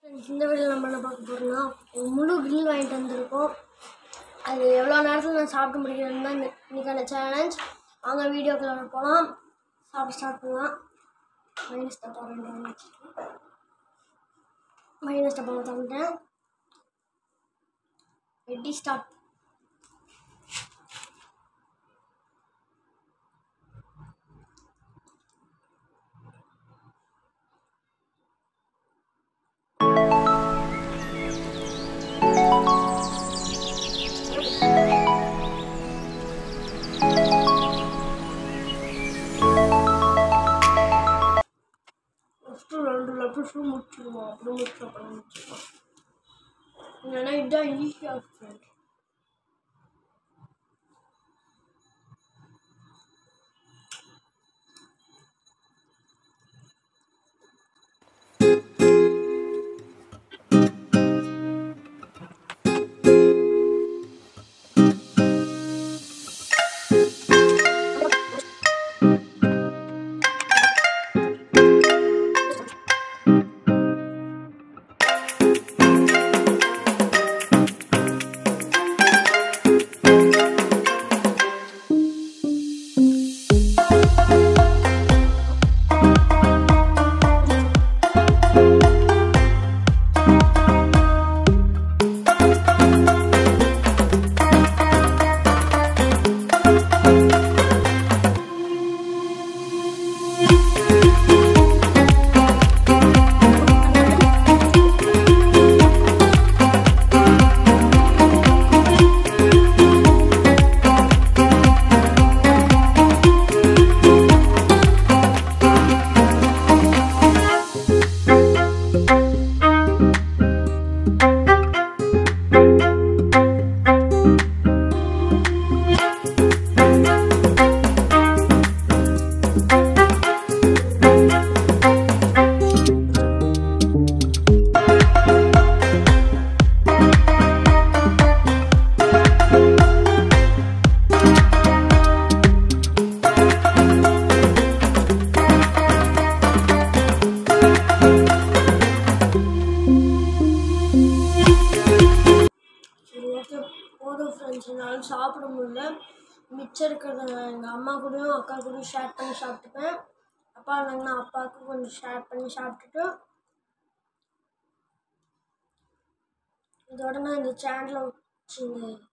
Friends, இந்த video நம்ம என்ன பார்க்க போகிறோம்னா ஒரு முழு கிரில் வாங்கிட்டு வந்திருக்கோம் அது எவ்வளோ நேரத்தில் நான் சாப்பிட்டு முடிக்கிறேன்னு தான் இந்த- இன்னைக்கான சேலஞ்ச் வாங்க வீடியோக்குள்ள போகலாம் சாப்பிட ஸ்டார்ட் பண்ணலாம் மைனஸ் டப்பா ரெண்டு வாங்கி வச்சிருக்கேன் மைனஸ் டப்பாவை தந்துட்டேன் ரெடி ஸ்டார்ட் ஃபஸ்ட்டு ரெண்டு லெப்பர்ஸும் முடிச்சிடுவோம் அப்படி முடிச்சு அப்புறம் முடிச்சிடுவோம் இல்லைன்னா இதுதான் ஈஸியாக ஃப்ரெண்ட் சரி ஓகே போதும் ஃப்ரெண்ட்ஸ் என்னால் சாப்பிட முடியல மிச்சம் இருக்கிறத நான் எங்கள் அம்மா கூடயும் அக்கா கூடயும் ஷேர் பண்ணி சாப்பிட்டுப்பேன் அப்பா இருந்தாங்கன்னா அப்பாவுக்கும் கொஞ்சம் ஷேர் பண்ணி சாப்பிட்டுட்டு இதோட நான் இந்த சேனலை இந்த